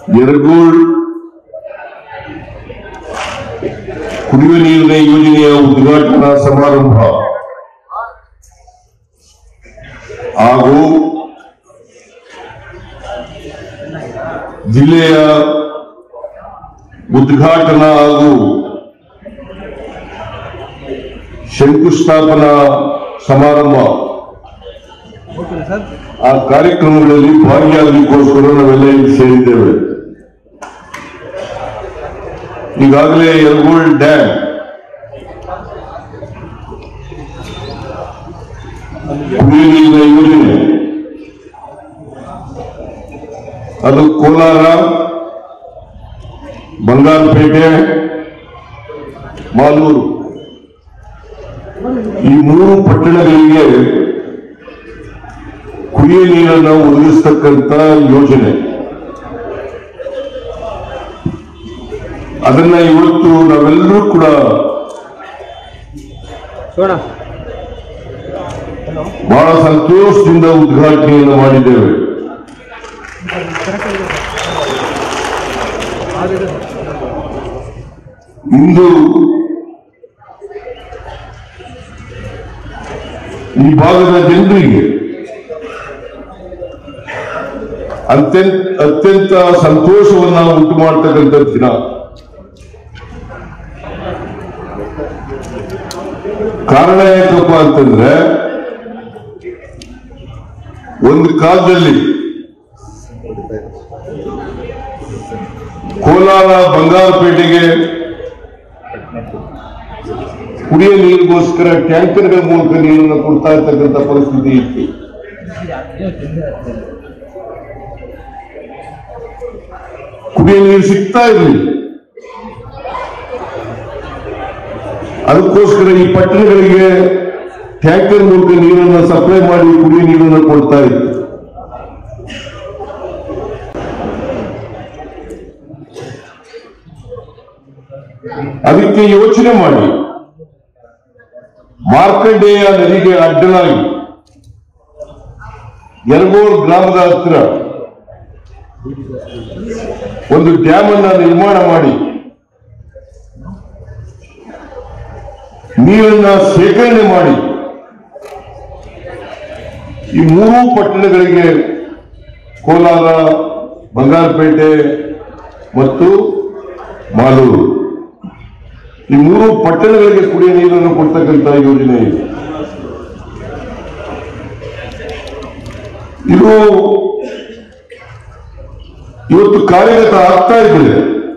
ಯರಗೋಳ್ ಕುಡಿಯುವ ನೀರಿನ ಯೋಜನೆಯ ಉದ್ಘಾಟನಾ ಸಮಾರಂಭ ಹಾಗೂ ಜಿಲ್ಲೆಯ ಉದ್ಘಾಟನಾ ಹಾಗೂ ಶಂಕುಸ್ಥಾಪನಾ ಸಮಾರಂಭ ಆ ಕಾರ್ಯಕ್ರಮಗಳಲ್ಲಿ ಭಾಗಿಯಾಗಲಿಕ್ಕೋಸ್ಕರ ನಾವೆಲ್ಲ ಇಲ್ಲಿ ಸೇರಿದ್ದೇವೆ ಈಗಾಗಲೇ ಯರಗೋಳ್ ಡ್ಯಾಮ್ ಕುಡಿಯುವ ನೀರಿನ ಯೋಜನೆ ಅದು ಕೋಲಾರ ಬಂಗಾರಪೇಟೆ ಮಾಲೂರು ಈ ಮೂರು ಪಟ್ಟಣಗಳಿಗೆ ಕುಡಿಯುವ ನೀರನ್ನು ಒದಗಿಸ್ತಕ್ಕಂಥ ಯೋಜನೆ ಅದನ್ನ ಇವತ್ತು ನಾವೆಲ್ಲರೂ ಕೂಡ ಬಹಳ ಸಂತೋಷದಿಂದ ಉದ್ಘಾಟನೆಯನ್ನು ಮಾಡಿದ್ದೇವೆ ಇಂದು ಈ ಭಾಗದ ಜನರಿಗೆ ಅತ್ಯಂತ ಅತ್ಯಂತ ಸಂತೋಷವನ್ನ ಉಂಟು ಮಾಡ್ತಕ್ಕಂಥ ದಿನ ಕಾರಣ ಯಾಕಪ್ಪ ಅಂತಂದ್ರೆ ಒಂದು ಕಾಲದಲ್ಲಿ ಕೋಲಾರ ಬಂಗಾರಪೇಟೆಗೆ ಕುಡಿಯುವ ನೀರಿಗೋಸ್ಕರ ಟ್ಯಾಂಕರ್ಗಳ ಮೂಲಕ ನೀರನ್ನು ಕೊಡ್ತಾ ಇರ್ತಕ್ಕಂಥ ಪರಿಸ್ಥಿತಿ ಇತ್ತು ಕುಡಿಯುವ ನೀರು ಸಿಗ್ತಾ ಇರಲಿಲ್ಲ ಅದಕ್ಕೋಸ್ಕರ ಈ ಪಟ್ಟಣಗಳಿಗೆ ಟ್ಯಾಂಕರ್ ಮೂಲಕ ನೀರನ್ನು ಸಪ್ಲೈ ಮಾಡಿ ಕುಡಿಯುವ ನೀರನ್ನು ಕೊಡ್ತಾ ಇತ್ತು ಅದಕ್ಕೆ ಯೋಚನೆ ಮಾಡಿ ಮಾರ್ಕಂಡೇಯ ನದಿಗೆ ಅಡ್ಡಲಾಗಿ ಯರಗೋಳ್ ಗ್ರಾಮದ ಹತ್ತಿರ ಒಂದು ಡ್ಯಾಮ್ ಅನ್ನ ನಿರ್ಮಾಣ ಮಾಡಿ ನೀರನ್ನ ಶೇಖರಣೆ ಮಾಡಿ ಈ ಮೂರೂ ಪಟ್ಟಣಗಳಿಗೆ ಕೋಲಾರ ಬಂಗಾರಪೇಟೆ ಮತ್ತು ಮಾಲೂರು ಈ ಮೂರು ಪಟ್ಟಣಗಳಿಗೆ ಕುಡಿಯುವ ನೀರನ್ನು ಕೊಡ್ತಕ್ಕಂಥ ಯೋಜನೆ ಇದೆ ಇದು ಇವತ್ತು ಕಾರ್ಯಗತ ಆಗ್ತಾ ಇದೆ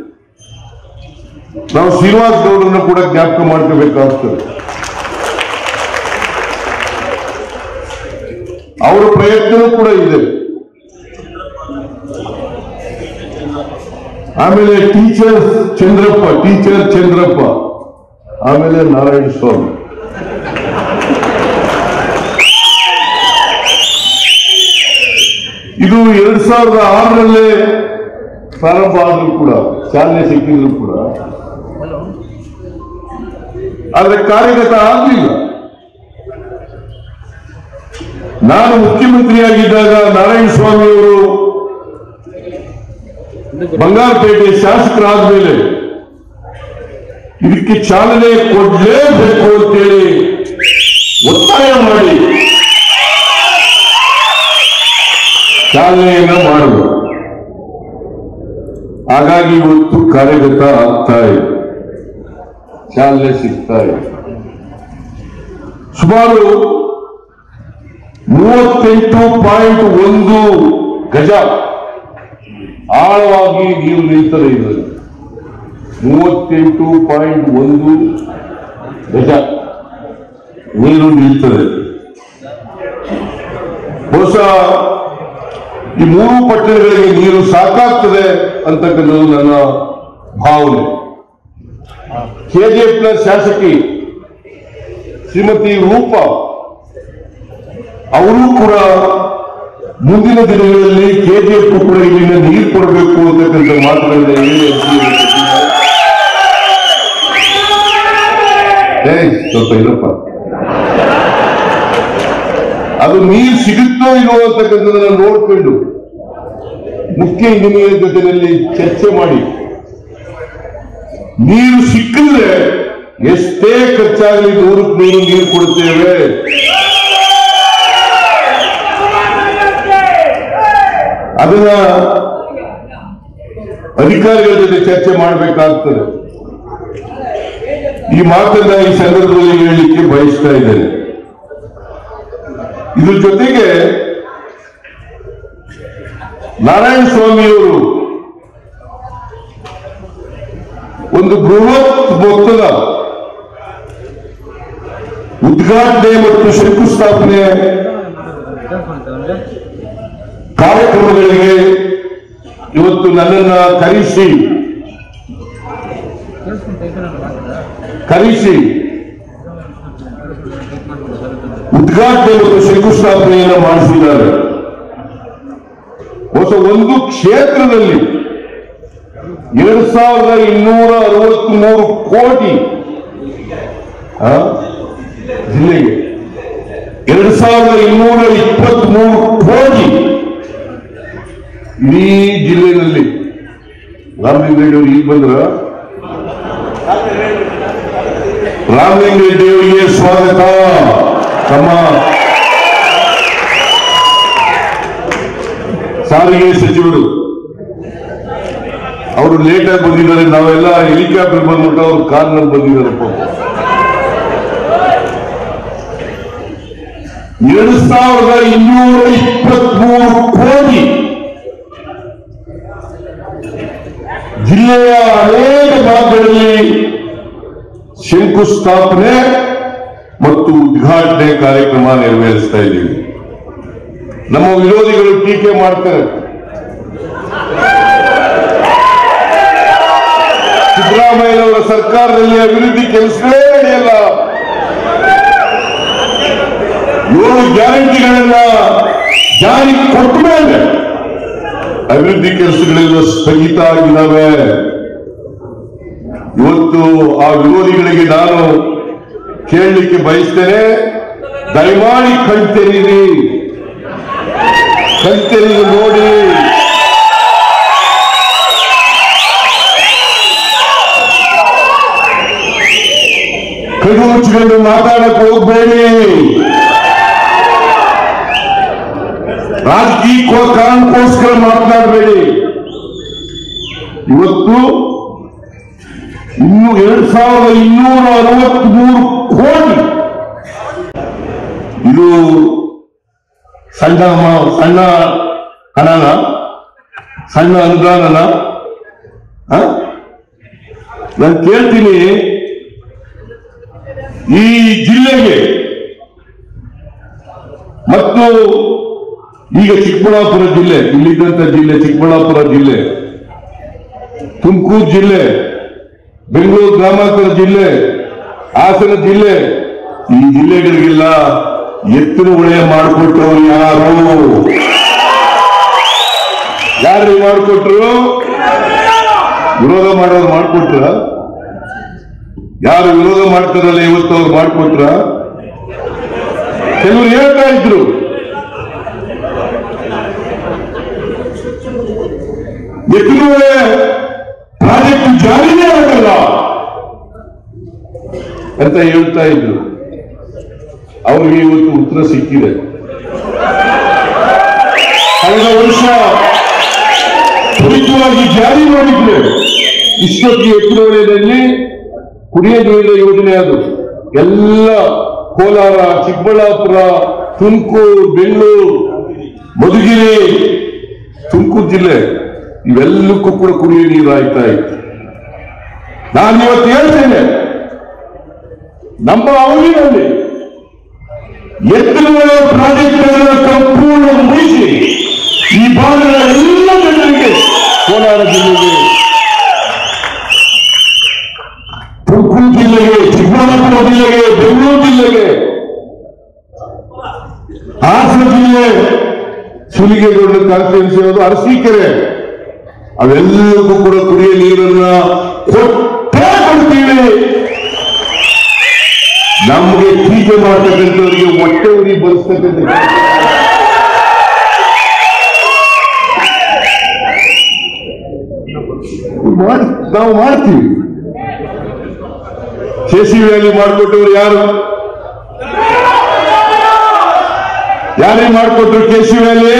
ನಾವು ಶ್ರೀನಿವಾಸ್ ಗೌಡರನ್ನು ಕೂಡ ಜ್ಞಾಪಕ ಮಾಡ್ಕೋಬೇಕಾಗ್ತದೆ ಅವರ ಪ್ರಯತ್ನವೂ ಕೂಡ ಇದೆ ಆಮೇಲೆ ಟೀಚರ್ ಚಂದ್ರಪ್ಪ ಟೀಚರ್ ಚಂದ್ರಪ್ಪ ಆಮೇಲೆ ನಾರಾಯಣ ಸ್ವಾಮಿ ಇದು ಎರಡ್ ಸಾವಿರದ ಆರರಲ್ಲೇ ಪ್ರಾರಂಭ ಆದ್ರೂ ಕೂಡ ಚಾಲನೆ ಸಿಕ್ಕಿದ್ರು ಕೂಡ ಆದ್ರೆ ಕಾರ್ಯಗತ ಆಗಲಿಲ್ಲ ನಾನು ಮುಖ್ಯಮಂತ್ರಿಯಾಗಿದ್ದಾಗ ನಾರಾಯಣ ಸ್ವಾಮಿ ಅವರು ಬಂಗಾರಪೇಟೆ ಶಾಸಕರಾದ ಮೇಲೆ ಇದಕ್ಕೆ ಚಾಲನೆ ಕೊಡ್ಲೇಬೇಕು ಅಂತೇಳಿ ಒತ್ತಾಯ ಮಾಡಿ ಚಾಲನೆಯನ್ನ ಮಾಡಿದ್ರು ಹಾಗಾಗಿ ಇವತ್ತು ಕಾರ್ಯಗತ ಆಗ್ತಾ ಇದೆ ಚಾಲನೆ ಸಿಗ್ತಾ ಇದೆ ಸುಮಾರು ಮೂವತ್ತೆಂಟು ಪಾಯಿಂಟ್ ಒಂದು ಗಜ ಆಳವಾಗಿ ನೀರು ನಿಲ್ತದೆ ಇದರಲ್ಲಿ ಮೂವತ್ತೆಂಟು ಪಾಯಿಂಟ್ ಒಂದು ಗಜ ನೀರು ನಿಲ್ತದೆ ಬಹುಶಃ ಈ ಮೂರು ಪಟ್ಟಣಗಳಿಗೆ ನೀರು ಸಾಕಾಗ್ತದೆ ಅಂತಕ್ಕಂಥದ್ದು ನನ್ನ ಭಾವನೆ ಕೆಜಿಎಫ್ನ ಶಾಸಕಿ ಶ್ರೀಮತಿ ರೂಪ ಅವರು ಕೂಡ ಮುಂದಿನ ದಿನಗಳಲ್ಲಿ ಕೆಜಿಎಫ್ ಕೂಡ ಇಲ್ಲಿಂದ ನೀರು ಕೊಡಬೇಕು ಅಂತಕ್ಕಂಥ ಮಾತುಗಳನ್ನ ಹೇಳಿ ಏಯ್, ಸ್ವಲ್ಪ ಇರಪ್ಪ ಅದು ನೀರು ಸಿಗುತ್ತೋ ಇಲ್ವೋ ಅಂತಕ್ಕಂಥದ್ದನ್ನ ನೋಡ್ಕೊಂಡು ಮುಖ್ಯ ಇಂಜಿನಿಯರ್ ಜೊತೆಯಲ್ಲಿ ಚರ್ಚೆ ಮಾಡಿ ನೀರು ಸಿಕ್ಕಿದ್ರೆ ಎಷ್ಟೇ ಖರ್ಚಾಗಲಿ ನೂರಕ್ಕೆ ನೂರು ನೀರು ಕೊಡ್ತೇವೆ ಅದನ್ನ ಅಧಿಕಾರಿಗಳ ಜೊತೆ ಚರ್ಚೆ ಮಾಡಬೇಕಾಗ್ತದೆ ಈ ಮಾತನ್ನ ಈ ಸಂದರ್ಭದಲ್ಲಿ ಹೇಳಲಿಕ್ಕೆ ಬಯಸ್ತಾ ಇದ್ದೇನೆ ಇದ್ರ ಜೊತೆಗೆ ನಾರಾಯಣ ಸ್ವಾಮಿಯವರು ಒಂದು ಬೃಹತ್ ಮೊತ್ತದ ಉದ್ಘಾಟನೆ ಮತ್ತು ಶಂಕುಸ್ಥಾಪನೆ ಕಾರ್ಯಕ್ರಮಗಳಿಗೆ ಇವತ್ತು ನನ್ನನ್ನ ಕರೆಸಿ ಕರೆಸಿ ಉದ್ಘಾಟನೆ ಮತ್ತು ಶಂಕುಸ್ಥಾಪನೆಯನ್ನು ಮಾಡಿಸಿದ್ದಾರೆ ಹೊಸ ಒಂದು ಕ್ಷೇತ್ರದಲ್ಲಿ ಎರಡು ಸಾವಿರದ ಇನ್ನೂರ ಅರವತ್ಮೂರು ಕೋಟಿ ಆ, ಜಿಲ್ಲೆಗೆ ಎರಡು ಸಾವಿರದ ಇನ್ನೂರ ಇಪ್ಪತ್ಮೂರು ಕೋಟಿ ಇಡೀ ಜಿಲ್ಲೆಯಲ್ಲಿ ರಾಮಲಿಂಗರೆಡ್ಡಿ ಅವರು ಈಗ ಬಂದ್ರ ರಾಮಲಿಂಗರೆಡ್ಡಿ ಅವರಿಗೆ ಸ್ವಾಗತ ತಮ್ಮ ಸಾರಿಗೆ ಸಚಿವರು ಅವರು ಲೇಟ್ ಆಗಿ ಬಂದಿದ್ದಾರೆ ನಾವೆಲ್ಲ ಹೆಲಿಕಾಪ್ಟರ್ ಬಂದ್ಬಿಟ್ಟು ಅವ್ರು ಕಾರ್ನಲ್ಲಿ ಬಂದಿದ್ದಾರಪ್ಪ ಎರಡು ಸಾವಿರದ ಇನ್ನೂರ ಇಪ್ಪತ್ಮೂರು ಕೋಟಿ ಜಿಲ್ಲೆಯ ಅನೇಕ ಭಾಗಗಳಲ್ಲಿ ಶಂಕುಸ್ಥಾಪನೆ ಮತ್ತು ಉದ್ಘಾಟನೆ ಕಾರ್ಯಕ್ರಮ ನೆರವೇರಿಸ್ತಾ ಇದ್ದೀವಿ ನಮ್ಮ ವಿರೋಧಿಗಳು ಟೀಕೆ ಮಾಡ್ತಾರೆ ಸಿದ್ದರಾಮಯ್ಯನವರ ಸರ್ಕಾರದಲ್ಲಿ ಅಭಿವೃದ್ಧಿ ಕೆಲಸಗಳೇ ನಡೆಯಲ್ಲ ಏಳು ಗ್ಯಾರಂಟಿಗಳನ್ನ ಜಾರಿ ಕೊಟ್ಟ ಮೇಲೆ ಅಭಿವೃದ್ಧಿ ಕೆಲಸಗಳೆಲ್ಲ ಸ್ಥಗಿತ ಆಗಿದ್ದಾವೆ ಇವತ್ತು ಆ ವಿರೋಧಿಗಳಿಗೆ ನಾನು ಕೇಳಲಿಕ್ಕೆ ಬಯಸ್ತೇನೆ ದಯಮಾಡಿ ಕಣ್ತೆರೀರಿ ಕಣ್ತೆರೆದು ನೋಡಿ ಕಣ್ಣು ಮುಚ್ಚಿಕೊಂಡು ಮಾತಾಡಕ್ ಹೋಗ್ಬೇಡಿ ರಾಜಕೀಯ ಕಾರಣಕ್ಕೋಸ್ಕರ ಮಾತನಾಡಬೇಡಿ ಇವತ್ತು ಇನ್ನು ಎರಡ್ ಸಾವಿರದ ಇನ್ನೂರ ಅರವತ್ಮೂರು ಕೋಟಿ ಇದು ಸಣ್ಣ ಮ- ಸಣ್ಣ ಹಣನ ಸಣ್ಣ ಅನುದಾನನ ಆ? ನಾನು ಕೇಳ್ತೀನಿ ಈ ಜಿಲ್ಲೆಗೆ ಮತ್ತು ಈಗ ಚಿಕ್ಕಬಳ್ಳಾಪುರ ಜಿಲ್ಲೆ ಇಲ್ಲಿದ್ದಂತ ಜಿಲ್ಲೆ ಚಿಕ್ಕಬಳ್ಳಾಪುರ ಜಿಲ್ಲೆ ತುಮಕೂರು ಜಿಲ್ಲೆ ಬೆಂಗಳೂರು ಗ್ರಾಮಾಂತರ ಜಿಲ್ಲೆ ಹಾಸನ ಜಿಲ್ಲೆ ಈ ಜಿಲ್ಲೆಗಳಿಗೆಲ್ಲ ಎತ್ತಿನ ಹೊಳೆಯ ಮಾಡಿಕೊಟ್ಟವರು ಯಾರು ಯಾರು ಮಾಡಿಕೊಟ್ರು ವಿರೋಧ ಮಾಡೋರು ಮಾಡಿಕೊಟ್ರ ಯಾರು ವಿರೋಧ ಮಾಡ್ತಾರಲ್ಲ ಇವತ್ತು ಅವ್ರು ಮಾಡಿಕೊಟ್ರ ಕೆಲವರು ಹೇಳ್ತಾ ಇದ್ರು ಎತ್ತಿನವೇ ಪ್ರಾಜೆಕ್ಟ್ ಜಾರಿನೇ ಆಗಲ್ಲ ಅಂತ ಹೇಳ್ತಾ ಇದ್ರು ಅವ್ರಿಗೆ ಇವತ್ತು ಉತ್ತರ ಸಿಕ್ಕಿದೆ ಕಳೆದ ವರ್ಷ ತ್ವರಿತವಾಗಿ ಜಾರಿ ಮಾಡಿದ್ರೆ ಇಷ್ಟೊತ್ತಿಗೆ ಎತ್ತಿನವಳೆಯಲ್ಲಿ ಕುಡಿಯ ನೀರಿನ ಯೋಜನೆ ಅದು ಎಲ್ಲ ಕೋಲಾರ ಚಿಕ್ಕಬಳ್ಳಾಪುರ ತುಮಕೂರು ಬೆಂಗಳೂರು ಮಧುಗಿರಿ ತುಮಕೂರು ಜಿಲ್ಲೆ ಇವೆಲ್ಲಕ್ಕೂ ಕೂಡ ಕುಡಿಯುವ ನೀರು ಆಯ್ತಾ ಇತ್ತು ನಾನು ಇವತ್ತು ಹೇಳ್ತೇನೆ ನಮ್ಮ ಅವಧಿಯಲ್ಲಿ ಎತ್ತಿನ ಪ್ರಾಜೆಕ್ಟ್ಗಳನ್ನು ಸಂಪೂರ್ಣ ಮುಗಿಸಿ ಈ ಭಾಗದ ಎಲ್ಲ ಜನರಿಗೆ ಕೋಲಾರ ಜಿಲ್ಲೆಗೆ ತುಮಕೂರು ಜಿಲ್ಲೆಗೆ ಚಿಕ್ಕಬಳ್ಳಾಪುರ ಜಿಲ್ಲೆಗೆ ಬೆಂಗಳೂರು ಜಿಲ್ಲೆಗೆ ಹಾಸನ ಜಿಲ್ಲೆ ಸುಲಿಗೆಗೊಂಡ ಕಾನ್ಸ್ಟಿಟ್ಯೂನ್ಸಿ ಅದು ಅರಸೀಕೆರೆ ಅವೆಲ್ಲಕ್ಕೂ ಕೂಡ ಕುಡಿಯ ನೀರನ್ನ ಕೊಟ್ಟೇ ಕೊಡ್ತೀವಿ ನಮಗೆ ಟೀಕೆ ಮಾಡ್ತಕ್ಕಂಥವರಿಗೆ ಹೊಟ್ಟೆ ಉರಿ ಬರೆಸ್ತಕ್ಕಂಥ ಮಾಡ್ ನಾವು ಮಾಡ್ತೀವಿ ಕೆ ಸಿ ವ್ಯಾಲಿ ಮಾಡಿಕೊಟ್ಟವರು ಯಾರು ಯಾರೇ ಮಾಡಿಕೊಟ್ರು ಕೆ ಸಿ ವ್ಯಾಲಿ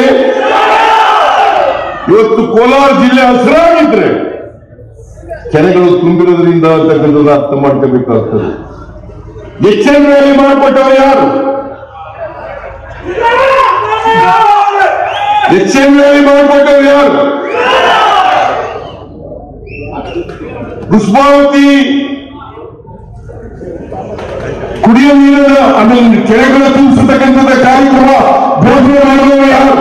ಇವತ್ತು ಕೋಲಾರ ಜಿಲ್ಲೆ ಹಸಿರಾಗಿದ್ರೆ ಕೆರೆಗಳು ತುಂಬಿರೋದ್ರಿಂದ ಅಂತಕ್ಕಂಥದ್ದು ಅರ್ಥ ಮಾಡ್ಕೋಬೇಕಾಗ್ತದೆ ಎಚ್ ಎನ್ ವ್ಯಾಲಿ ಮಾಡಿಕೊಟ್ಟವರು ಯಾರು ಎಚ್ ಎನ್ ವ್ಯಾಲಿ ಮಾಡಿಕೊಟ್ಟವರು ಯಾರು ಕುಸ್ಮಾವತಿ ಕುಡಿಯುವ ನೀರಿನ ಆಮೇಲೆ ಕೆರೆಗಳ ತುಂಬಿಸತಕ್ಕಂಥದ್ದ ಕಾರ್ಯಕ್ರಮ ಘೋಷಣೆ ಮಾಡಿದವರು ಯಾರು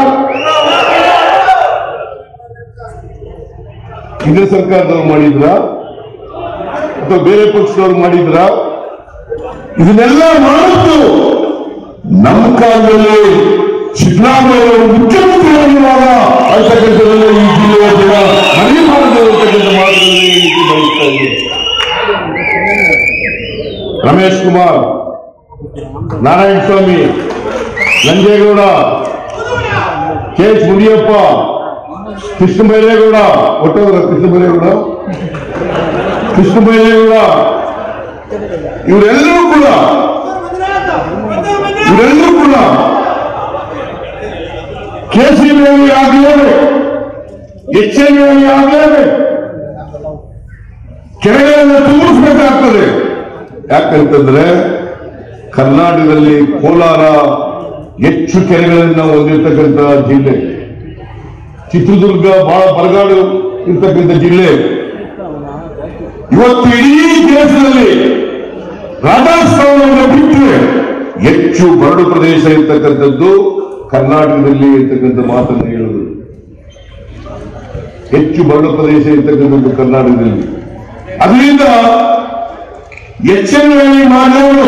ಕೇಂದ್ರ ಸರ್ಕಾರದವ್ರು ಮಾಡಿದ್ರ ಅಥವಾ ಬೇರೆ ಪಕ್ಷದವ್ರು ಮಾಡಿದ್ರ ಇದನ್ನೆಲ್ಲ ಮಾಡಿದ್ದು ನಮ್ಮ ಕಾಲದಲ್ಲಿ ಸಿದ್ದರಾಮಯ್ಯ ಅವರು ಮುಖ್ಯಮಂತ್ರಿಯಾಗಿರುವಾಗ ಅಂತಕ್ಕಂಥದ್ದನ್ನು ಈ ಜಿಲ್ಲೆಯ ಜನ ಮರೆಯಬಾರದು ಅಂತಕ್ಕಂಥ ಮಾತುಗಳನ್ನು ಈ ರೀತಿ ಬಯಸ್ತಾ ಇದ್ದಾರೆ ರಮೇಶ್ ಕುಮಾರ್ ನಾರಾಯಣ ಸ್ವಾಮಿ ನಂಜೇಗೌಡ ಕೆ ಎಚ್ ಮುನಿಯಪ್ಪ ಕೃಷ್ಣ ಬೈರೇಗೌಡ ಒಟ್ಟವರ ಕೃಷ್ಣ ಬೈರೇಗೌಡ ಕೃಷ್ಣ ಬೈರೇಗೌಡ ಇವರೆಲ್ಲರೂ ಕೂಡ ಇವರೆಲ್ಲರೂ ಕೂಡ ಕೆಸಿ ವೇಳಿ ಆಗಲೇಬೇಕು ಎಚ್ ಎನ್ ವೇಳಿ ಆಗಲೇಬೇಕು ಕೆರೆಗಳನ್ನು ತುಂಬಿಸಬೇಕಾಗ್ತದೆ ಯಾಕಂತಂದ್ರೆ ಕರ್ನಾಟಕದಲ್ಲಿ ಕೋಲಾರ ಹೆಚ್ಚು ಕೆರೆಗಳನ್ನು ಹೊಂದಿರತಕ್ಕಂಥ ಜಿಲ್ಲೆ ಚಿತ್ರದುರ್ಗ ಬಹಳ ಬರಗಾಡು ಇರ್ತಕ್ಕಂಥ ಜಿಲ್ಲೆ ಇವತ್ತು ಇಡೀ ದೇಶದಲ್ಲಿ ರಾಜಸ್ಥಾನವನ್ನು ಬಿಟ್ಟರೆ ಹೆಚ್ಚು ಬರಡು ಪ್ರದೇಶ ಇರ್ತಕ್ಕಂಥದ್ದು ಕರ್ನಾಟಕದಲ್ಲಿ ಇರ್ತಕ್ಕಂಥ ಮಾತನ್ನು ಹೇಳುವುದು ಹೆಚ್ಚು ಬರಡು ಪ್ರದೇಶ ಇರ್ತಕ್ಕಂಥದ್ದು ಕರ್ನಾಟಕದಲ್ಲಿ ಅದರಿಂದ ಎಚ್ ಎನ್ ವ್ಯಾಲಿ ಮಾಡಿದವರು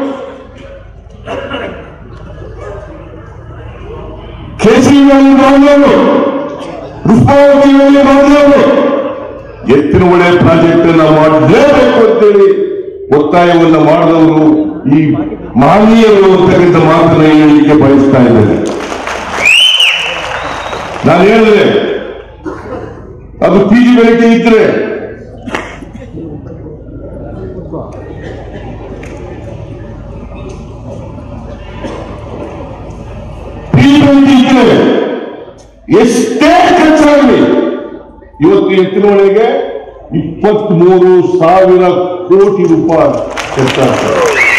ಕೆಸಿ ವ್ಯಾಲಿ ಮಾಡಿದವರು ರುಸ್ಪಾವತಿ ವ್ಯಾಲಿ ಮಾಡಿದವರು ಎತ್ತಿನ ಒಳ್ಳೆ ಪ್ರಾಜೆಕ್ಟ್ ಅನ್ನ ಮಾಡಲೇಬೇಕು ಅಂತೇಳಿ ಒತ್ತಾಯವನ್ನ ಮಾಡಿದವರು ಈ ಮಾನೀಯರು ಅಂತಕ್ಕಂಥ ಮಾತನ್ನ ಹೇಳಲಿಕ್ಕೆ ಬಯಸ್ತಾ ಇದ್ದೇನೆ ನಾನು ಹೇಳಿದೆ ಅದು ಪಿ ಜಿ ಬೆಳಗ್ಗೆ ಇದ್ರೆ ಪಿ ಜಿ ಬೆಳಗ್ಗೆ ಇದ್ರೆ ಎಷ್ಟೇ ಖರ್ಚಾಗಲಿ ಇವತ್ತು ಎತ್ತಿನೊಳಗೆ ಇಪ್ಪತ್ಮೂರು ಸಾವಿರ ಕೋಟಿ ರೂಪಾಯಿ ಖರ್ಚಾಗ್ತದೆ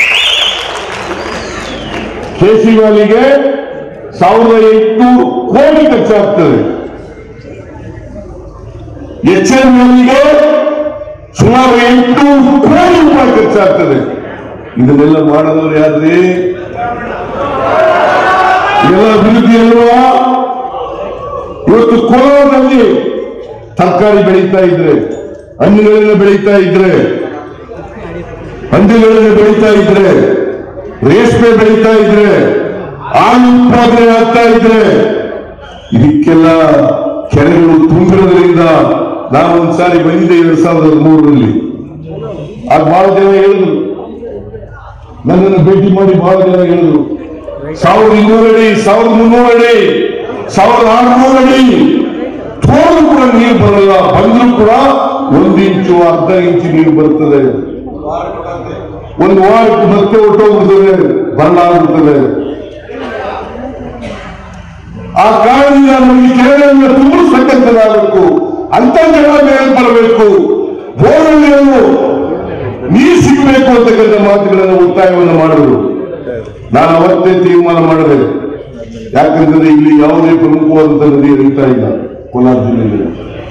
ಕೆಸಿ ವ್ಯಾಲಿಗೆ ಸಾವಿರದ ಎಂಟುನೂರು ಕೋಟಿ ಖರ್ಚಾಗ್ತದೆ ಎಚ್ ಎನ್ ವ್ಯಾಲಿಗೆ ಸುಮಾರು ಎಂಟುನೂರು ಕೋಟಿ ರೂಪಾಯಿ ಖರ್ಚಾಗ್ತದೆ ಇದನ್ನೆಲ್ಲ ಮಾಡಿದವರು ಯಾರ್ರಿ ಇದೆಲ್ಲ ಅಭಿವೃದ್ಧಿ ಅಲ್ವಾ ಇವತ್ತು ಕೋಲಾರದಲ್ಲಿ ತರಕಾರಿ ಬೆಳೀತಾ ಇದ್ರೆ ಹಣ್ಣುಗಳನ್ನ ಬೆಳೀತಾ ಇದ್ರೆ ಹಂದಿಗಳನ್ನ ಬೆಳೀತಾ ಇದ್ರೆ ರೇಷ್ಮೆ ಬೆಳೀತಾ ಇದ್ರೆ ಹಾಲು ಉತ್ಪಾದನೆ ಆಗ್ತಾ ಇದ್ರೆ ಇದಕ್ಕೆಲ್ಲ ಕೆರೆಗಳು ತುಂಬಿರೋದ್ರಿಂದ ನಾನು ಒಂದ್ಸಾರಿ ಬಂದಿದ್ದೆ ಎರಡ್ ಸಾವಿರದ ಮೂರರಲ್ಲಿ ಆಗ ಬಹಳ ಜನ ಹೇಳಿದ್ರು ನನ್ನನ್ನು ಭೇಟಿ ಮಾಡಿ ಬಹಳ ಜನ ಹೇಳಿದ್ರು ಸಾವಿರದ ಇನ್ನೂರು ಅಡಿ ಸಾವಿರದ ಮುನ್ನೂರು ಅಡಿ ಸಾವಿರದ ಆರುನೂರು ಅಡಿ ತೋರು ಕೂಡ ನೀರು ಬರಲ್ಲ ಬಂದರೂ ಕೂಡ ಒಂದು ಇಂಚು ಅರ್ಧ ಇಂಚು ನೀರು ಬರ್ತದೆ ಒಂದು ವಾರಕ್ಕೆ ಮತ್ತೆ ಹೊಟ್ಟೋಗ್ಬಿಡ್ತದೆ ಬರಲಾಗ್ಬಿಡ್ತದೆ ಆ ಕಾರಣದಿಂದ ನಮಗೆ ಕೆರೆಗಳನ್ನು ತುಂಬಿಸತಕ್ಕಂಥದ್ದಾಗಬೇಕು ಅಂತರ್ಜಲ ಮೇಲೆ ಬರಬೇಕು ಬೋರ್ವೆಲ್ಗಳು ನೀರು ಸಿಗಬೇಕು ಅಂತಕ್ಕಂಥ ಮಾತುಗಳನ್ನು ಒತ್ತಾಯವನ್ನು ಮಾಡಿದ್ರು ನಾನು ಅವತ್ತೇ ತೀರ್ಮಾನ ಮಾಡಿದೆ ಯಾಕಂತಂದ್ರೆ ಇಲ್ಲಿ ಯಾವುದೇ ಪ್ರಮುಖವಾದಂತ ನದಿ ಹರಿತಾ ಇಲ್ಲ ಕೋಲಾರ ಜಿಲ್ಲೆಯಲ್ಲಿ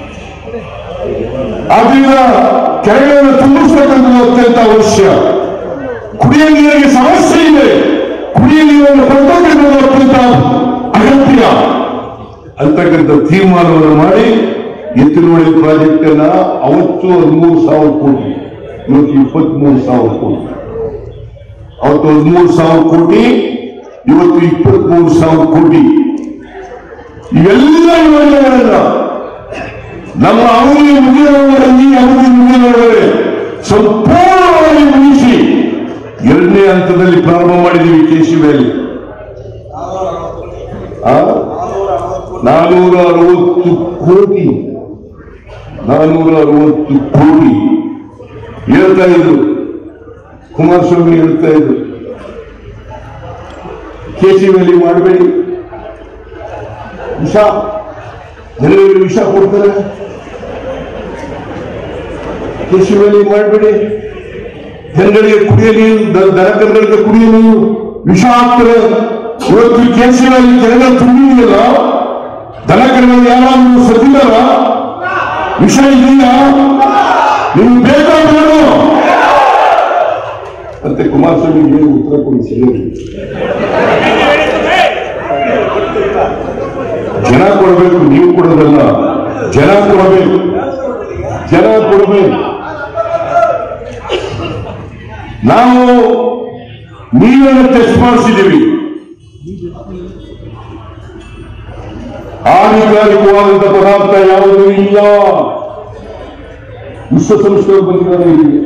ಆದ್ರಿಂದ ಕೆರೆಗಳನ್ನು ತುಂಬಿಸ್ತಕ್ಕಂಥದ್ದು ಅತ್ಯಂತ ಅವಶ್ಯ ಕುಡಿಯ ನೀರಿಗೆ ಸಮಸ್ಯೆ ಇದೆ ಕುಡಿಯ ನೀರನ್ನು ಕೊಡ್ತಕ್ಕಂಥದ್ದು ಅತ್ಯಂತ ಅಗತ್ಯ ಅಂತಕ್ಕಂಥ ತೀರ್ಮಾನವನ್ನು ಮಾಡಿ ಎತ್ತಿನೋಳಿ ಪ್ರಾಜೆಕ್ಟ್ ಅನ್ನ ಅವತ್ತು ಹದಿಮೂರು ಸಾವಿರ ಕೋಟಿ ಇವತ್ತು ಇಪ್ಪತ್ಮೂರು ಸಾವಿರ ಕೋಟಿ ಅವತ್ತು ಹದಿಮೂರು ಸಾವಿರ ಕೋಟಿ ಇವತ್ತು ಇಪ್ಪತ್ಮೂರು ಸಾವಿರ ಕೋಟಿ ಇವೆಲ್ಲ ಯೋಜನೆಗಳನ್ನ ನಮ್ಮ ಅವಧಿ ಮುಗಿದವರೆ ಈ ಅವಧಿ ಮುಗಿದವರೆ ಸಂಪೂರ್ಣವಾಗಿ ಮುಗಿಸಿ ಎರಡನೇ ಹಂತದಲ್ಲಿ ಪ್ರಾರಂಭ ಮಾಡಿದ್ದೀವಿ ಕೇಶಿನಲ್ಲಿ ನಾನೂರ ಅರವತ್ತು ಕೋಟಿ ನಾನ್ನೂರ ಅರವತ್ತು ಕೋಟಿ ಹೇಳ್ತಾ ಇದ್ರು ಕುಮಾರಸ್ವಾಮಿ ಹೇಳ್ತಾ ಇದ್ರು ಕೇಸಿನಲ್ಲಿ ಮಾಡಬೇಡಿ ವಿಷ ಜನರಿಗೆ ವಿಷ ಕೊಡ್ತಾರೆ ಕೇಸಿನಲ್ಲಿ ಮಾಡಬೇಡಿ ಜನಗಳಿಗೆ ಕುಡಿಯ ನೀರು ದ- ದನಕರುಗಳಿಗೆ ಕುಡಿಯ ನೀರು ವಿಷ ಹಾಕ್ತಾರೆ ಇವತ್ತು ಕೇಸಿನಲ್ಲಿ ಜನಗಳ ತುಂಬಿದೆಯಲ್ಲ ದನಕರುಗಳು ಯಾರಾದ್ರೂ ಸತ್ತಿದಾರ ವಿಷ ಇದೆಯಾ ನಿಮ್ಗೆ ಬೇಕಾ ಬೇಡ ಮತ್ತೆ ಕುಮಾರಸ್ವಾಮಿ ಏನು ಉತ್ತರ ಕೊಡಿ ಸರಿಯಾಗಿ ಜನ ಕೊಡಬೇಕು ನೀವು ಕೊಡೋದಲ್ಲ ಜನ ಕೊಡಬೇಕು ಜನ ಕೊಡಬೇಕು ನಾವು ನೀರನ್ನು ಟೆಸ್ಟ್ ಮಾಡಿಸಿದ್ದೀವಿ ಹಾನಿಕಾರಕವಾದಂತ ಪದಾರ್ಥ ಯಾವುದೂ ಇಲ್ಲ ವಿಶ್ವಸಂಸ್ಥೆಯವರು ಬಂದಿದ್ದಾರೆ ಇಲ್ಲಿ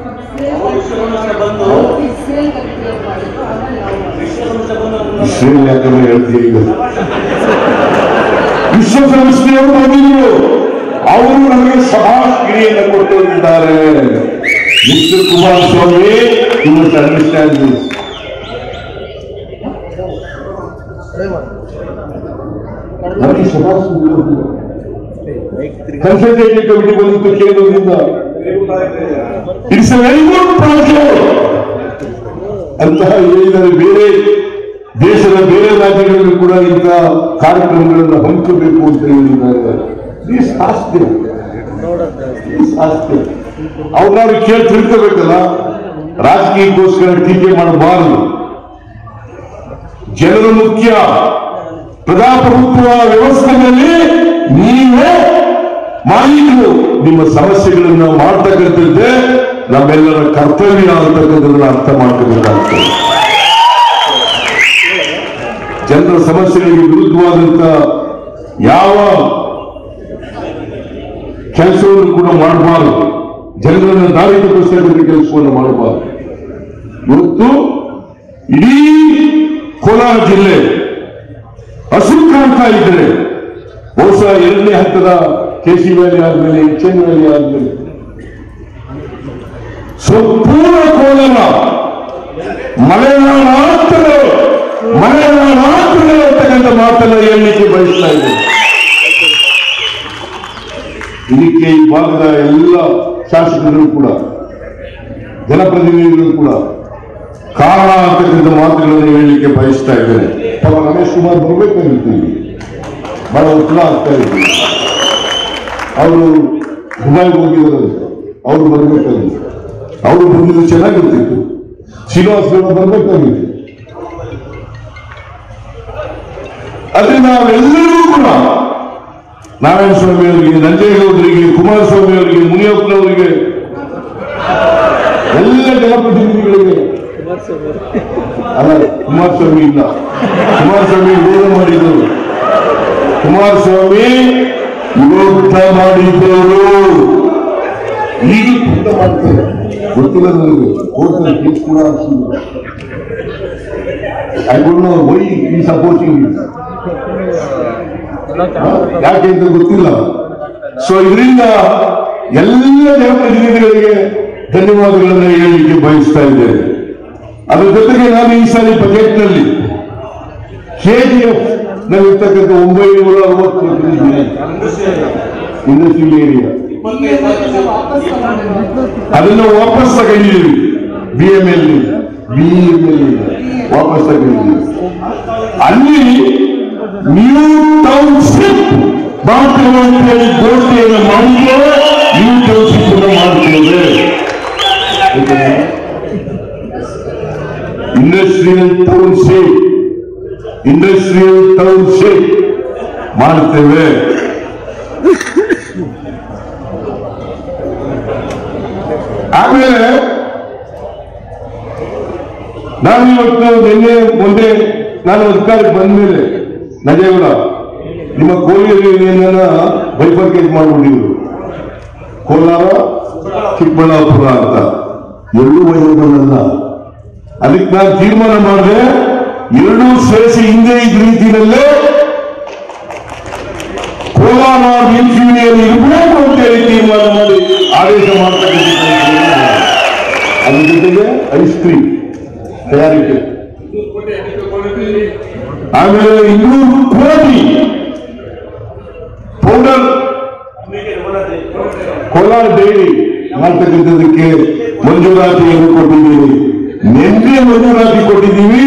ಇಸ್ರೇಲ್ ಯಾಕಂದ್ರೆ ಹೇಳ್ತೀರಿ ಈಗ ವಿಶ್ವಸಂಸ್ಥೆಯವರು ಬಂದಿದ್ರು ಅವರು ನಮಗೆ ಸಭಾಶ್ರೀಯನ್ನು ಕೊಟ್ಟು ಹೋಗಿದ್ದಾರೆ mister Kumaraswamy you must understand this ನಮಗೆ ಸಭಾಶ್ರೀ ಕನ್ಸಲ್ಟೇಟಿವ್ ಕಮಿಟಿ ಬಂದಿತ್ತು ಕೇಂದ್ರದಿಂದ it's a very good project ಅಂತಹ ಹೇಳಿದರೆ ಬೇರೆ ದೇಶದ ಬೇರೆ ರಾಜ್ಯಗಳಲ್ಲಿ ಕೂಡ ಇಂಥ ಕಾರ್ಯಕ್ರಮಗಳನ್ನು ಹಮ್ಮಿಕಬೇಕು ಅಂತ ಹೇಳಿದ್ದಾರೆ Please ask them. Please ask them. ಅವ್ರನ್ನ ಕೇಳಿ ತಿಳ್ಕೋಬೇಕಲ್ಲ ರಾಜಕೀಯಕ್ಕೋಸ್ಕರ ಟೀಕೆ ಮಾಡಬಾರದು ಜನರು ಮುಖ್ಯ ಪ್ರಜಾಪ್ರಭುತ್ವ ವ್ಯವಸ್ಥೆಯಲ್ಲಿ ನೀವೇ ಮಾಲೀಕರು ನಿಮ್ಮ ಸಮಸ್ಯೆಗಳನ್ನು ಮಾಡ್ತಕ್ಕಂಥದ್ದೇ ನಮ್ಮೆಲ್ಲರ ಕರ್ತವ್ಯ ಅಂತಕ್ಕಂಥದ್ದನ್ನ ಅರ್ಥ ಮಾಡ್ಕೋಬೇಕಾಗ್ತದೆ ಜನರ ಸಮಸ್ಯೆಗಳಿಗೆ ವಿರುದ್ಧವಾದಂತ ಯಾವ ಕೆಲಸವನ್ನು ಕೂಡ ಮಾಡಬಾರದು ಜನರನ್ನು ದಾರಿ ತಪ್ಪಿಸ್ತಕ್ಕಂಥ ಕೆಲಸವನ್ನು ಮಾಡಬಾರದು ಇವತ್ತು ಇಡೀ ಕೋಲಾರ ಜಿಲ್ಲೆ ಹಸಿರು ಕಾಣ್ತಾ ಇದ್ರೆ ಬಹುಶಃ ಎರಡನೇ ಹಂತದ ಕೆಸಿ ವ್ಯಾಲಿ ಆದ್ಮೇಲೆ ಎಚ್ ಎನ್ ವ್ಯಾಲಿ ಆದ್ಮೇಲೆ ಸಂಪೂರ್ಣ ಕೋಲಾರ ಮಲೆನಾಡ ಆಗ್ತದೆ ಮಲೆನಾಡ ಆಗ್ತದೆ ಅಂತಕ್ಕಂಥ ಮಾತನ್ನ ಹೇಳಲಿಕ್ಕೆ ಬಯಸ್ತಾ ಇದ್ದೇನೆ ಇದಕ್ಕೆ ಈ ಭಾಗದ ಎಲ್ಲ ಶಾಸಕರು ಕೂಡ ಜನಪ್ರತಿನಿಧಿಗಳು ಕೂಡ ಕಾರಣ ಅಂತಕ್ಕಂಥ ಮಾತುಗಳನ್ನು ಹೇಳಲಿಕ್ಕೆ ಬಯಸ್ತಾ ಇದ್ದೇನೆ ಪಾಪ ರಮೇಶ್ ಕುಮಾರ್ ಬರ್ಬೇಕಾಗಿತ್ತು ಇಲ್ಲಿ ಬಹಳ ಉತ್ತರ ಆಗ್ತಾ ಇದ್ರು ಅವರು ದುಬೈಗೆ ಹೋಗಿದ್ದಾರಂತೆ ಅವರು ಬರ್ಬೇಕಾಗಿತ್ತು ಅವರು ಬಂದಿದ್ದು ಚೆನ್ನಾಗಿರ್ತಿತ್ತು ಶ್ರೀನಿವಾಸ ಗೌಡ ಬರ್ಬೇಕಾಗಿತ್ತು ಆದ್ರೆ ನಾವೆಲ್ಲರೂ ಕೂಡ ನಾರಾಯಣ ಸ್ವಾಮಿ ಅವರಿಗೆ ನಂಜೇಗೌಡರಿಗೆ ಕುಮಾರಸ್ವಾಮಿ ಅವರಿಗೆ ಮುನಿಯಪ್ಪನವರಿಗೆ ಎಲ್ಲ ಜನಪ್ರತಿನಿಧಿಗಳಿಗೆ ಅಲ್ಲ ಕುಮಾರಸ್ವಾಮಿ ಇಲ್ಲ ಕುಮಾರಸ್ವಾಮಿ ವಿರೋಧ ಮಾಡಿದರು ಕುಮಾರಸ್ವಾಮಿ ವಿರೋಧ ಮಾಡಿದ್ದವರು ಈಗ ಯುದ್ಧ ಮಾಡ್ತಾರೆ ಗೊತ್ತಿಲ್ಲ ನನಗೆ ಕೋರ್ಟಲ್ಲಿ ಕೇಸ್ ಕೂಡ ಹಾಕ್ಸಿದ್ರು ಐ ಡೋಂಟ್ ನೋ ವೈ ಈ ಸಪೋರ್ಟಿಂಗ್ ಯಾಕೆ ಅಂತ ಗೊತ್ತಿಲ್ಲ ಸೊ ಇದರಿಂದ ಎಲ್ಲ ಜನಪ್ರತಿನಿಧಿಗಳಿಗೆ ಧನ್ಯವಾದಗಳನ್ನು ಹೇಳಲಿಕ್ಕೆ ಬಯಸ್ತಾ ಇದ್ದೇನೆ ಅದರ ಜೊತೆಗೆ ನಾನು ಈ ಸಾರಿ ಬಜೆಟ್ನಲ್ಲಿ ಕೆಜಿಎಫ್ ನಲ್ಲಿರ್ತಕ್ಕಂಥ ಒಂಬೈನೂರ ಅರವತ್ತು ಇಂಡಸ್ಟ್ರಿಯಲ್ ಏರಿಯಾ ಅದನ್ನು ವಾಪಸ್ ತಗೊಂಡಿದ್ದೀವಿ B M L B M L ವಾಪಸ್ ತಗೊಂಡಿದ್ದೀವಿ ಅಲ್ಲಿ ನ್ಯೂ ಟೌನ್ಶಿಪ್ ಮಾಡ್ತೇವೆ ಅಂತ ಹೇಳಿ ಘೋಷಣೆಯನ್ನು ಮಾಡಿದ್ರೆ ನ್ಯೂ ಟೌನ್ಶಿಪ್ ಅನ್ನು ಮಾಡ್ತೇವೆ ಇಂಡಸ್ಟ್ರಿಯಲ್ ಟೌನ್ಶಿಪ್ ಇಂಡಸ್ಟ್ರಿಯಲ್ ಟೌನ್ಶಿಪ್ ಮಾಡ್ತೇವೆ ಆಮೇಲೆ ನಾನು ಇವತ್ತು ನಿನ್ನೆ ಮುಂದೆ ನಾನು ಅಧಿಕಾರಕ್ಕೆ ಬಂದ ಮೇಲೆ ನಜೇಗೌಡ ನಿಮ್ಮ ಕೋಲಿಯನ್ನ ಬೈಫರ್ಕೇಟ್ ಮಾಡಿಬಿಟ್ಟಿದ್ರು ಕೋಲಾರ ಚಿಕ್ಕಬಳ್ಳಾಪುರ ಅಂತ ಎರಡೂ ವೈದ್ಯಗಳಲ್ಲ ಅದಕ್ಕೆ ನಾನು ತೀರ್ಮಾನ ಮಾಡಿದೆ ಎರಡೂ ಸೇರಿಸಿ ಹಿಂದೆ ಇದ್ದ ರೀತಿಯಲ್ಲೇ ಕೋಲಾರ ಕೋಲಾರ ಮಿಲ್ಕ್ ಯೂನಿಯನ್ ಇರಬೇಕು ಅಂತ ಹೇಳಿ ತೀರ್ಮಾನ ಮಾಡಿ ಆದೇಶ ಮಾಡ್ತಕ್ಕಂಥ ಅದ್ರ ಜೊತೆಗೆ ಐಸ್ ಕ್ರೀಮ್ ತಯಾರಿಕೆ ಆಮೇಲೆ ಇನ್ನೂರು ಕೋಟಿ ಪೌಡರ್ ಕೋಲಾರ ಡೈರಿ ಮಾಡ್ತಕ್ಕಂಥದಕ್ಕೆ ಮಂಜೂರಾತಿಯನ್ನು ಕೊಟ್ಟಿದ್ದೀವಿ ನಿನ್ನೆ ಮಂಜೂರಾತಿ ಕೊಟ್ಟಿದ್ದೀವಿ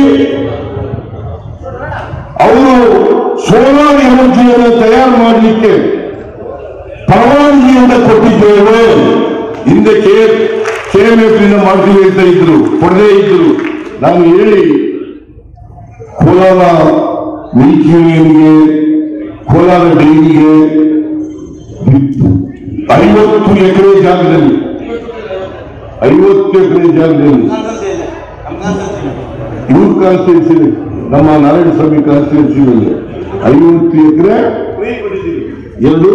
ಅವರು ಸೋಲಾರ್ ಎನರ್ಜಿಯನ್ನು ತಯಾರು ಮಾಡಲಿಕ್ಕೆ ಪರವಾನಗಿಯನ್ನು ಕೊಟ್ಟಿದ್ದೇವೆ ಹಿಂದೆ ಕೆ ಕೆಎಂಎಫ್ ಮಾಡ್ತೀವಿ ಅಂತ ಇದ್ರು ಕೊಡದೇ ಇದ್ರು ನಾನು ಹೇಳಿ ಕೋಲಾರ ಮಿಲ್ಕ್ ಯೂನಿಯನ್ಗೆ ಕೋಲಾರ ಡೈರಿಗೆ ಐವತ್ತು ಎಕರೆ ಜಾಗದಲ್ಲಿ ಐವತ್ತು ಎಕರೆ ಜಾಗದಲ್ಲಿ ಇವ್ರ ಕಾನ್ಸ್ಟಿಟ್ಯೂನ್ಸಿ ನಮ್ಮ ನಾರಾಯಣ ಸ್ವಾಮಿ ಕಾನ್ಸ್ಟಿಟ್ಯೂನ್ಸಿಯಲ್ಲಿ ಐವತ್ತು ಎಕರೆ ಎರಡು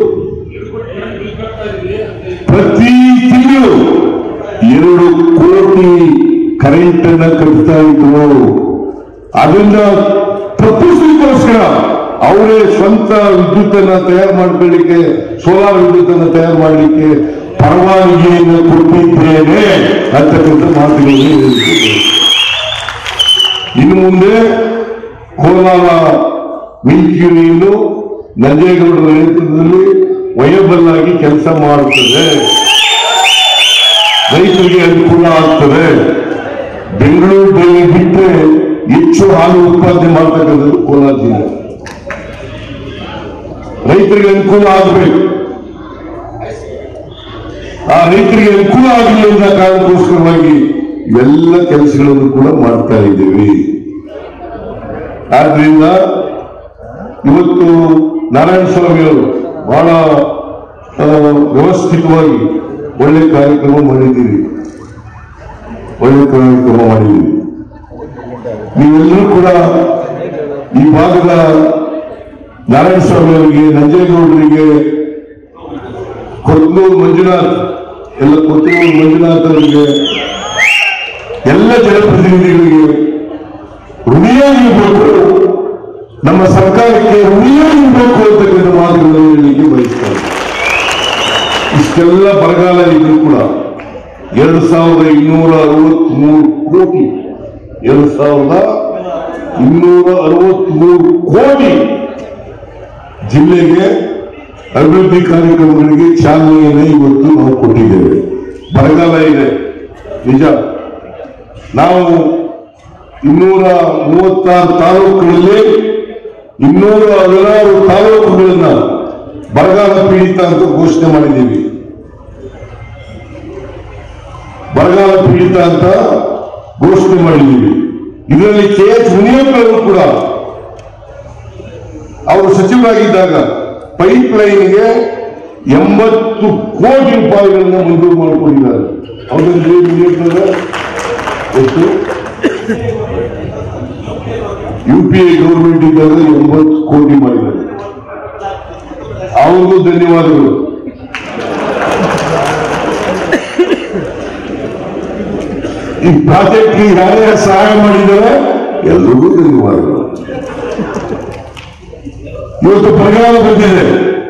ಪ್ರತಿ ತಿಂಗಳು ಎರಡು ಕೋಟಿ ಕರೆಂಟ್ ಅನ್ನ ಕಟ್ತಾ ಇದ್ರು ಅದನ್ನ ತಪ್ಪಿಸ್ಲಿಕ್ಕೋಸ್ಕರ ಅವರೇ ಸ್ವಂತ ವಿದ್ಯುತ್ ಅನ್ನ ತಯಾರು ಮಾಡ್ಕೊಳ್ಳಿಕ್ಕೆ ಸೋಲಾರ್ ವಿದ್ಯುತ್ ಅನ್ನ ತಯಾರು ಮಾಡಲಿಕ್ಕೆ ಪರವಾನಗಿಯನ್ನು ಕೊಟ್ಟಿದ್ದೇನೆ ಅಂತಕ್ಕಂಥ ಮಾತುಗಳನ್ನು ಹೇಳಿದ್ದೇನೆ ಇನ್ನು ಮುಂದೆ ಕೋಲಾರ ಮಿಲ್ಕ್ ಯೂನಿಯನ್ ನಂಜೇಗೌಡರ ನೇತೃತ್ವದಲ್ಲಿ ವಯಬಲ್ ಆಗಿ ಕೆಲಸ ಮಾಡುತ್ತದೆ ರೈತರಿಗೆ ಅನುಕೂಲ ಆಗ್ತದೆ ಬೆಂಗಳೂರು ಡೈರಿ ಬಿಟ್ಟರೆ ಹೆಚ್ಚು ಹಾಲು ಉತ್ಪಾದನೆ ಮಾಡ್ತಕ್ಕಂಥದ್ದು ಕೋಲಾರ ಜಿಲ್ಲೆ ರೈತರಿಗೆ ಅನುಕೂಲ ಆಗಬೇಕು ಆ ರೈತರಿಗೆ ಅನುಕೂಲ ಆಗಲಿ ಅನ್ನೋ ಕಾರಣಕ್ಕೋಸ್ಕರವಾಗಿ ಇವೆಲ್ಲ ಕೆಲಸಗಳನ್ನು ಕೂಡ ಮಾಡ್ತಾ ಇದ್ದೀವಿ ಆದ್ರಿಂದ ಇವತ್ತು ನಾರಾಯಣ ಸ್ವಾಮಿ ಅವರು ಬಹಳ ಆ, ವ್ಯವಸ್ಥಿತವಾಗಿ ಒಳ್ಳೆ ಕಾರ್ಯಕ್ರಮ ಮಾಡಿದ್ದೀರಿ ಒಳ್ಳೆ ಕಾರ್ಯಕ್ರಮ ಮಾಡಿದ್ದೀರಿ ನೀವೆಲ್ಲರೂ ಕೂಡ ಈ ಭಾಗದ ನಾರಾಯಣ ಸ್ವಾಮಿ ಅವರಿಗೆ ನಂಜೇಗೌಡರಿಗೆ ಕೊತ್ತೂರು ಮಂಜುನಾಥ್ ಎಲ್ಲ ಕೊತ್ತೂರು ಮಂಜುನಾಥ್ ಅವರಿಗೆ ಎಲ್ಲ ಜನಪ್ರತಿನಿಧಿಗಳಿಗೆ ಋಣಿಯಾಗಿರ್ಬೇಕು ನಮ್ಮ ಸರ್ಕಾರಕ್ಕೆ ಋಣಿಯಾಗಿರ್ಬೇಕು ಅಂತಕ್ಕಂಥ ಮಾತುಗಳನ್ನು ಹೇಳಲಿಕ್ಕೆ ಬಯಸ್ತಾರೆ ಇಷ್ಟೆಲ್ಲ ಬರಗಾಲ ಇದ್ರು ಕೂಡ ಎರಡು ಸಾವಿರದ ಇನ್ನೂರ ಅರವತ್ಮೂರು ಕೋಟಿ ಎರಡು ಸಾವಿರದ ಇನ್ನೂರ ಅರವತ್ಮೂರು ಕೋಟಿ ಜಿಲ್ಲೆಗೆ ಅಭಿವೃದ್ಧಿ ಕಾರ್ಯಕ್ರಮಗಳಿಗೆ ಚಾಲನೆಯನ್ನು ಇವತ್ತು ನಾವು ಕೊಟ್ಟಿದ್ದೇವೆ ಬರಗಾಲ ಇದೆ ನಿಜ ನಾವು ಇನ್ನೂರ ಮೂವತ್ತಾರು ತಾಲೂಕುಗಳಲ್ಲಿ ಇನ್ನೂರ ಹದಿನಾರು ತಾಲೂಕುಗಳನ್ನ ಬರಗಾಲ ಪೀಡಿತ ಅಂತ ಘೋಷಣೆ ಮಾಡಿದ್ದೀವಿ ಬರಗಾಲ ಪೀಡಿತ ಅಂತ ಘೋಷಣೆ ಮಾಡಿದ್ದೀವಿ ಇದರಲ್ಲಿ ಕೆ ಎಚ್ ಮುನಿಯಪ್ಪ ಅವರು ಕೂಡ ಅವರು ಸಚಿವರಾಗಿದ್ದಾಗ ಪೈಪ್ ಲೈನ್ಗೆ ಎಂಬತ್ತು ಕೋಟಿ ರೂಪಾಯಿಗಳನ್ನ ಮಂಜೂರು ಮಾಡಿಕೊಂಡಿದ್ದಾರೆ ಅವರಲ್ಲಿ ಮುನಿಯಪ್ಪನವರ ಎಷ್ಟು ಯು ಪಿ ಐ ಗೌರ್ಮೆಂಟ್ ಇದ್ದಾಗ ಎಂಬತ್ತು ಕೋಟಿ ಮಾಡಿದ್ದಾರೆ ಅವ್ರಿಗೂ ಧನ್ಯವಾದಗಳು ಈ ಪ್ರಾಜೆಕ್ಟ್ಗೆ ಯಾರ್ಯಾರು ಸಹಾಯ ಮಾಡಿದ್ದಾರೆ ಎಲ್ರಿಗೂ ಧನ್ಯವಾದಗಳು ಇವತ್ತು ಬರಗಾಲ ಬಂದಿದೆ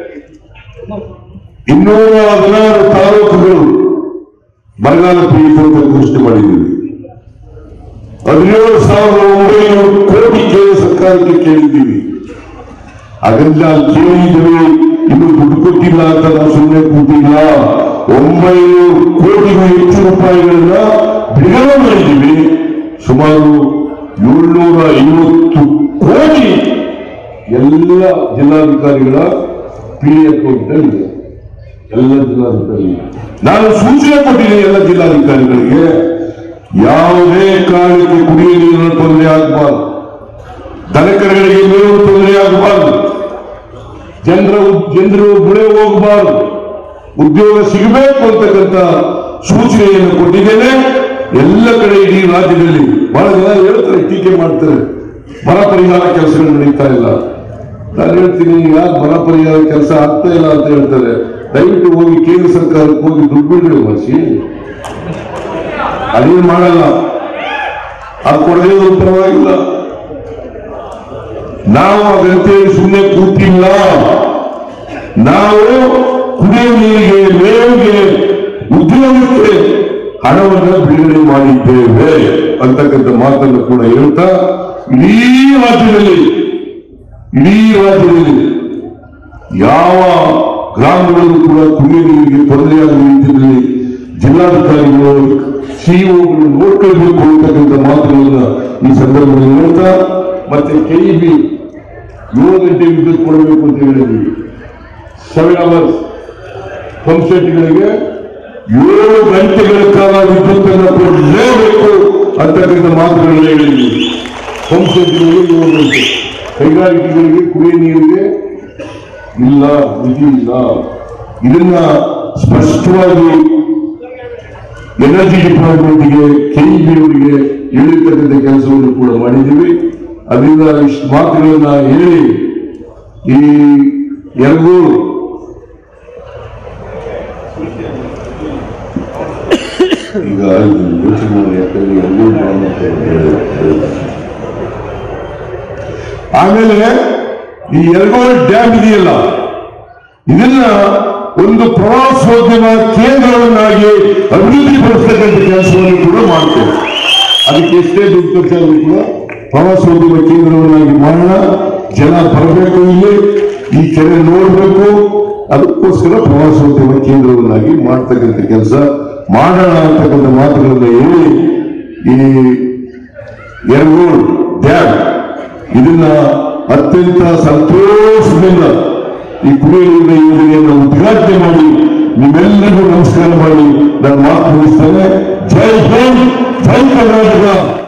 ಇನ್ನೂರ ಹದಿನಾರು ತಾಲೂಕುಗಳು ಬರಗಾಲ ಪೀಡಿತ ಅಂತ ಘೋಷಣೆ ಮಾಡಿದ್ದೀವಿ ಹದಿನೇಳು ಸಾವಿರದ ಒಂಬೈನೂರು ಕೋಟಿ ಕೇಂದ್ರ ಸರ್ಕಾರಕ್ಕೆ ಕೇಳಿದ್ದೀವಿ ಅದರಿಂದ ಕೇಳಿದ್ದೀವಿ ಇನ್ನು ದುಡ್ಡು ಕೊಟ್ಟಿಲ್ಲ ಅಂತ ನಾವು ಸುಮ್ಮನೆ ಕೂತಿಲ್ಲ ಒಂಬೈನೂರು ಕೋಟಿಗೂ ಹೆಚ್ಚು ರೂಪಾಯಿಗಳನ್ನ ಬಿಡುಗಡೆ ಮಾಡಿದ್ದೀವಿ ಸುಮಾರು ಏಳ್ನೂರ ಐವತ್ತು ಕೋಟಿ ಎಲ್ಲ ಜಿಲ್ಲಾಧಿಕಾರಿಗಳ ಪಿ ಅಕೌಂಟ್ ಎಲ್ಲ ಜಿಲ್ಲಾಧಿಕಾರಿ ನಾನು ಸೂಚನೆ ಕೊಟ್ಟಿದ್ದೀನಿ ಎಲ್ಲ ಜಿಲ್ಲಾಧಿಕಾರಿಗಳಿಗೆ ಯಾವುದೇ ಕಾರಣಕ್ಕೆ ಕುಡಿಯುವ ನೀರಿನ ತೊಂದರೆ ಆಗಬಾರ್ದು ದನಕರುಗಳಿಗೆ ಮೇವು ತೊಂದರೆ ಆಗಬಾರ್ದು ಜನರ ಜನರು ಗುಳೆ ಹೋಗಬಾರ್ದು ಉದ್ಯೋಗ ಸಿಗಬೇಕು ಅಂತಕ್ಕಂಥ ಸೂಚನೆಯನ್ನು ಕೊಟ್ಟಿದ್ದೇನೆ ಎಲ್ಲ ಕಡೆ ಇಡೀ ರಾಜ್ಯದಲ್ಲಿ ಬಹಳ ಜನ ಹೇಳ್ತಾರೆ ಟೀಕೆ ಮಾಡ್ತಾರೆ ಬರ ಪರಿಹಾರ ಕೆಲಸಗಳು ನಡೀತಾ ಇಲ್ಲ ನಾನು ಹೇಳ್ತೀನಿ ಯಾಕೆ ಬರ ಪರಿಹಾರ ಕೆಲಸ ಆಗ್ತಾ ಇಲ್ಲ ಅಂತ ಹೇಳ್ತಾರೆ ದಯವಿಟ್ಟು ಹೋಗಿ ಕೇಂದ್ರ ಸರ್ಕಾರಕ್ಕೆ ಹೋಗಿ ದುಡ್ಡು ಬಿಡುಗಡೆ ಮಾಡಿಸಿ ಅದೇನು ಮಾಡಲ್ಲ ಅದು ಕೊಡದೇ ಇದ್ರೂ ಪರವಾಗಿಲ್ಲ ನಾವು ಅದಂತೇಳಿ ಸುಮ್ಮನೆ ಕೂತಿಲ್ಲ ನಾವು ಕುಡಿಯುವ ನೀರಿಗೆ ಮೇವಿಗೆ ಉದ್ಯೋಗಕ್ಕೆ ಹಣವನ್ನು ಬಿಡುಗಡೆ ಮಾಡಿದ್ದೇವೆ ಅಂತಕ್ಕಂಥ ಮಾತನ್ನು ಕೂಡ ಹೇಳ್ತಾ ಇಡೀ ರಾಜ್ಯದಲ್ಲಿ ಇಡೀ ರಾಜ್ಯದಲ್ಲಿ ಯಾವ ಗ್ರಾಮಗಳಲ್ಲೂ ಕೂಡ ಕುಡಿಯುವ ನೀರಿಗೆ ತೊಂದರೆಯಾಗುವ ರೀತಿಯಲ್ಲಿ ಜಿಲ್ಲಾಧಿಕಾರಿಗಳು ಸಿಇಒಗಳು ನೋಡ್ಕೊಳ್ಬೇಕು ಅಂತಕ್ಕಂಥ ಮಾತುಗಳನ್ನ ಈ ಸಂದರ್ಭದಲ್ಲಿ ಹೇಳ್ತಾ ಮತ್ತೆ ಕೆಇಬಿ ಏಳು ಗಂಟೆ ವಿದ್ಯುತ್ ಕೊಡಬೇಕು ಅಂತ ಹೇಳಿದ್ವಿ ಸೆವೆನ್ ಅವರ್ಸ್ ಪಂಪ್ ಸೆಟ್ಗಳಿಗೆ ಏಳು ಗಂಟೆಗಳ ಕಾಲ ವಿದ್ಯುತ್ ಅನ್ನು ಕೊಡಲೇಬೇಕು ಅಂತಕ್ಕಂಥ ಮಾತುಗಳನ್ನ ಹೇಳಿದ್ವಿ ಪಂಪ್ ಸೆಟ್ಗಳಿಗೆ ಏಳು ಗಂಟೆ ಕೈಗಾರಿಕೆಗಳಿಗೆ ಕುಡಿಯ ನೀರಿಗೆ ಇಲ್ಲ ವಿಧಿ ಇಲ್ಲ ಇದನ್ನ ಸ್ಪಷ್ಟವಾಗಿ ಎನರ್ಜಿ ಡಿಪಾರ್ಟ್ಮೆಂಟ್ಗೆ ಕೆಇಬಿಯವರಿಗೆ ಹೇಳಿರ್ತಕ್ಕಂಥ ಕೆಲಸವನ್ನು ಕೂಡ ಮಾಡಿದ್ದೀವಿ ಅದರಿಂದ ಇಷ್ಟು ಮಾತುಗಳನ್ನ ಹೇಳಿ ಈ ಎರಗೂ ಈಗ ಯೋಚನೆ ಮಾಡಿ ಯಾಕಂದ್ರೆ ಎರಗೂ ಡ್ಯಾಮ್ ಅಂತ ಹೇಳಿ- ಆಮೇಲೆ ಈ ಎರಗೋಳ ಡ್ಯಾಮ್ ಇದೆಯಲ್ಲ ಇದನ್ನ ಒಂದು ಪ್ರವಾಸೋದ್ಯಮ ಕೇಂದ್ರವನ್ನಾಗಿ ಅಭಿವೃದ್ಧಿ ಪಡಿಸ್ತಕ್ಕಂಥ ಕೆಲಸವನ್ನು ಕೂಡ ಮಾಡ್ತೇವೆ ಅದಕ್ಕೆ ಎಷ್ಟೇ ದುಡ್ಡು ಖರ್ಚಾದರೂ ಕೂಡ ಪ್ರವಾಸೋದ್ಯಮ ಕೇಂದ್ರವನ್ನಾಗಿ ಮಾಡೋಣ ಜನ ಬರಬೇಕು ಇಲ್ಲಿ ಈ ಕೆರೆ ನೋಡಬೇಕು ಅದಕ್ಕೋಸ್ಕರ ಪ್ರವಾಸೋದ್ಯಮ ಕೇಂದ್ರವನ್ನಾಗಿ ಮಾಡ್ತಕ್ಕಂಥ ಕೆಲಸ ಮಾಡೋಣ ಅಂತಕ್ಕಂಥ ಮಾತುಗಳನ್ನ ಹೇಳಿ ಈ ಎರಗೋಳ್ ಡ್ಯಾಮ್ ಇದನ್ನ ಅತ್ಯಂತ ಸಂತೋಷದಿಂದ ಈ ಕುಡಿಯುವ ನೀರಿನ ಯೋಜನೆಯನ್ನು ಉದ್ಘಾಟನೆ ಮಾಡಿ ನಿಮ್ಮೆಲ್ಲರಿಗೂ ನಮಸ್ಕಾರ ಮಾಡಿ ನಾನು ಮಾತು ಮುಗಿಸ್ತೇನೆ ಜೈ ಹಿಂದ್ ಜೈ ಕರ್ನಾಟಕ